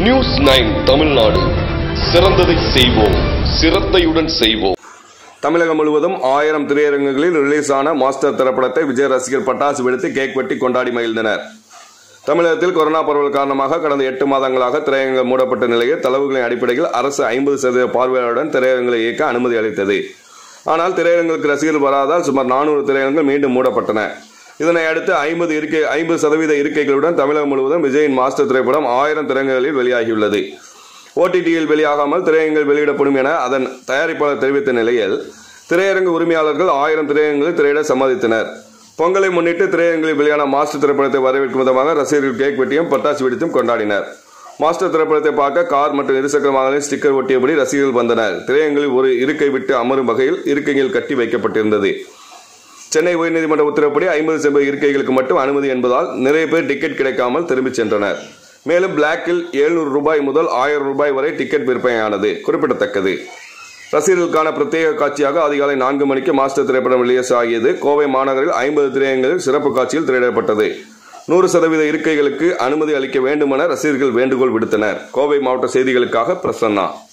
news nine Tamil Nadu சிறந்ததை செய்வோம் சிரத்தையுடன் செய்வோம் தமிழகம் முழுவதும் ஆயிரம் திரையரங்குகளில் ரிலீஸ் ஆன மாஸ்டர் திரைப்படத்தை விஜய் ரசிகர் பட்டாசு வெடித்து கேக் வெட்டி கொண்டாடி மகிழ்ந்தனர் தமிழகத்தில் கொரோனா பரவல் காரணமாக கடந்த எட்டு மாதங்களாக திரையரங்குகள் மூடப்பட்ட நிலையில் தளவுகளின் அடிப்படையில் அரசு ஐம்பது சதவீத பார்வையாளருடன் திரையரங்குகளை இயக்க அனுமதி அளித்தது ஆனால் திரையரங்குகளுக்கு ரசிகர்கள் வராதால் சுமார் நானூறு திரையரங்குகள் மீண்டும் மூடப்பட்டன இதனை அடுத்து ஐம்பது இருக்கை ஐம்பது சதவீத இருக்கைகளுடன் தமிழகம் முழுவதும் விஜயின் மாஸ்டர் திரைப்படம் ஆயிரம் திரையரங்குகளில் வெளியாகியுள்ளது ஓடிடியில் வெளியாகாமல் திரையரங்குகள் வெளியிடப்படும் என அதன் தயாரிப்பாளர் தெரிவித்த நிலையில் திரையரங்கு உரிமையாளர்கள் ஆயிரம் திரையரங்குகளில் திரையிட சம்மதித்தனர் பொங்கலை முன்னிட்டு திரையரங்கில் வெளியான மாஸ்டர் திரைப்படத்தை வரவேற்கும் விதமாக ரசிகர்கள் கேக் வெட்டியும் பட்டாசு வெடித்தும் கொண்டாடினர் மாஸ்டர் திரைப்படத்தை பார்க்க கார் மற்றும் இருசக்கர வாகனங்களில் ஸ்டிக்கர் ஒட்டியபடி ரசிகர்கள் வந்தனர் திரையரங்கில் ஒரு இருக்கை விட்டு அமரும் வகையில் இருக்கைகள் கட்டி வைக்கப்பட்டிருந்தது சென்னை உயர்நீதிமன்ற உத்தரவுப்படி ஐம்பது சதவீத இருக்கைகளுக்கு மட்டும் அனுமதி என்பதால் நிறைய பேர் டிக்கெட் கிடைக்காமல் திரும்பிச் சென்றனர் மேலும் பிளாக்கில் 700 ரூபாய் முதல் ஆயிரம் ரூபாய் வரை டிக்கெட் விற்பனையானது குறிப்பிடத்தக்கது ரசிகர்களுக்கான பிரத்யேக காட்சியாக அதிகாலை நான்கு மணிக்கு மாஸ்டர் திரைப்படம் ரிலீஸ் ஆகியது கோவை மாநகரில் ஐம்பது திரையரங்களில் சிறப்பு காட்சியில் திரையிடப்பட்டது நூறு சதவீத இருக்கைகளுக்கு அனுமதி அளிக்க வேண்டுமென ரசிகர்கள் வேண்டுகோள் விடுத்தனர் கோவை மாவட்ட செய்திகளுக்காக பிரசன்னா